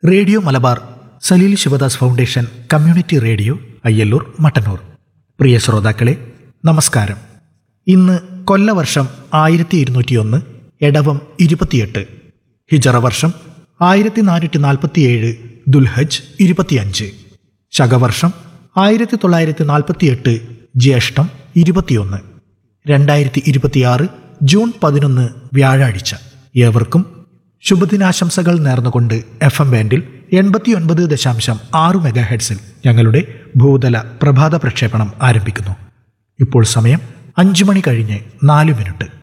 radio Malabar Saleel Sivadas foundation community radio Ayyallur Mattannur പ്രിയ ശ്രോതാക്കളെ നമസ്കാരം ഇന്ന് കൊല്ലവർഷം ആയിരത്തി ഇരുന്നൂറ്റിയൊന്ന് എടവം ഇരുപത്തിയെട്ട് ഹിജറ വർഷം ആയിരത്തി നാനൂറ്റി നാൽപ്പത്തിയേഴ് ദുൽഹജ് ഇരുപത്തിയഞ്ച് ശകവർഷം ആയിരത്തി തൊള്ളായിരത്തി നാൽപ്പത്തിയെട്ട് ജ്യേഷ്ഠം ഇരുപത്തിയൊന്ന് രണ്ടായിരത്തി ഇരുപത്തിയാറ് ജൂൺ പതിനൊന്ന് വ്യാഴാഴ്ച ഏവർക്കും ശുഭദിനാശംസകൾ നേർന്നുകൊണ്ട് എഫ് എം ബാൻഡിൽ എൺപത്തിയൊൻപത് ദശാംശം ആറ് മെഗാ ഹെഡ്സിൽ ഞങ്ങളുടെ ഭൂതല പ്രഭാത പ്രക്ഷേപണം ആരംഭിക്കുന്നു ഇപ്പോൾ സമയം അഞ്ചു മണി കഴിഞ്ഞ് നാല് മിനിറ്റ്